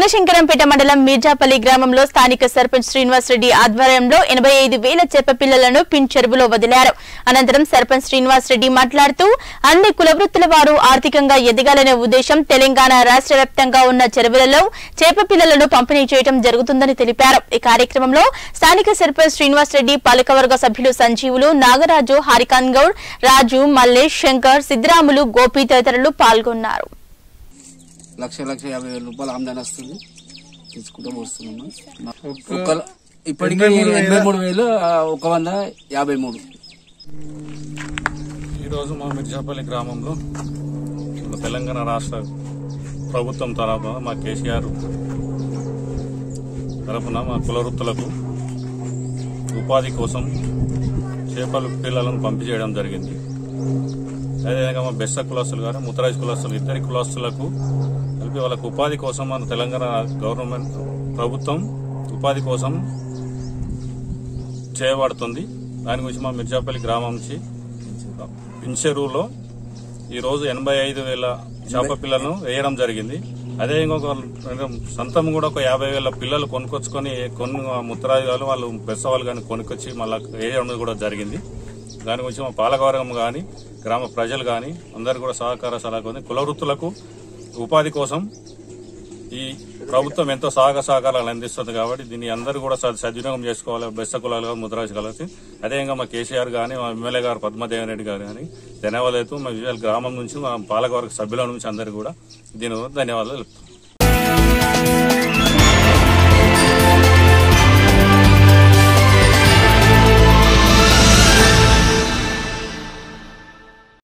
చిన్నశంకరంపేట మండలం మీర్జాపల్లి గ్రామంలో స్థానిక సర్పంచ్ శ్రీనివాస్ రెడ్డి ఆధ్వర్యంలో ఎనభై ఐదు వేల చేప పిల్లలను పిన్ చెరువులో వదిలారు అనంతరం సర్పంచ్ శ్రీనివాస్ రెడ్డి మాట్లాడుతూ అన్ని కులవృత్తుల వారు ఆర్థికంగా ఎదగాలనే ఉద్దేశం తెలంగాణ రాష్ట్ర వ్యాప్తంగా ఉన్న చెరువులలో చేప పిల్లలను పంపిణీ చేయడం జరుగుతుందని తెలిపారు ఈ కార్యక్రమంలో స్థానిక సర్పంచ్ శ్రీనివాస్ రెడ్డి పాలకవర్గ సభ్యులు సంజీవులు నాగరాజు హారికాన్ గౌడ్ రాజు మల్లేష్ శంకర్ సిద్దిరాములు గోపి తదితరులు పాల్గొన్నారు లక్ష లక్ష యాభై వేల రూపాయలు ఆమ్దాని వస్తుంది తీసుకుంటూ వస్తున్నాం ఒక ఇప్పటికీ ఎనభై మూడు వేలు ఆ, ఒక వంద యాభై మూడు ఈరోజు మా మిర్జాపల్లి గ్రామంలో మన తెలంగాణ రాష్ట్ర ప్రభుత్వం తరఫున మా కేసీఆర్ తరఫున మా కుల వృత్తులకు ఉపాధి కోసం చేపల పిల్లలను పంపి చేయడం జరిగింది అదేవిధంగా మా బెస్స కులస్తులు కానీ ముత్తరాజ్ కులస్తులు ఇద్దరి కులస్తులకు కలిపి వాళ్ళకు ఉపాధి కోసం మన తెలంగాణ గవర్నమెంట్ ప్రభుత్వం ఉపాధి కోసం చేయబడుతుంది దాని గురించి మా మిర్జాపల్లి గ్రామం నుంచి పించెరువులో ఈ రోజు ఎనభై ఐదు వేల చేప పిల్లలను వేయడం జరిగింది అదే ఇంకొక సొంతం కూడా ఒక యాభై వేల పిల్లలు కొనుక్కొచ్చుకొని కొన్ని ముత్తరాజు వాళ్ళు వాళ్ళు బెస్సవాళ్ళు కానీ కొనుక్కొచ్చి మళ్ళీ వేయడం కూడా జరిగింది దాని గురించి మా పాలకవర్గం కానీ గ్రామ ప్రజలు కానీ అందరు కూడా సహకార సలహా ఉంది కుల వృత్తులకు ఉపాధి కోసం ఈ ప్రభుత్వం ఎంతో సహక సహకారాలు అందిస్తుంది కాబట్టి దీన్ని అందరూ కూడా సద్- సద్వినియోగం చేసుకోవాలి బెస్త కులాలు ముద్రాజు కలిసి అదేవిధంగా మా కేసీఆర్ కానీ మా ఎమ్మెల్యే గారు పద్మదేవన్ రెడ్డి గారు కానీ ధన్యవాదాలు మా విజయాల గ్రామం నుంచి మా పాలకవర్గ సభ్యుల నుంచి అందరికీ కూడా దీని ధన్యవాదాలు తెలుపుతున్నాం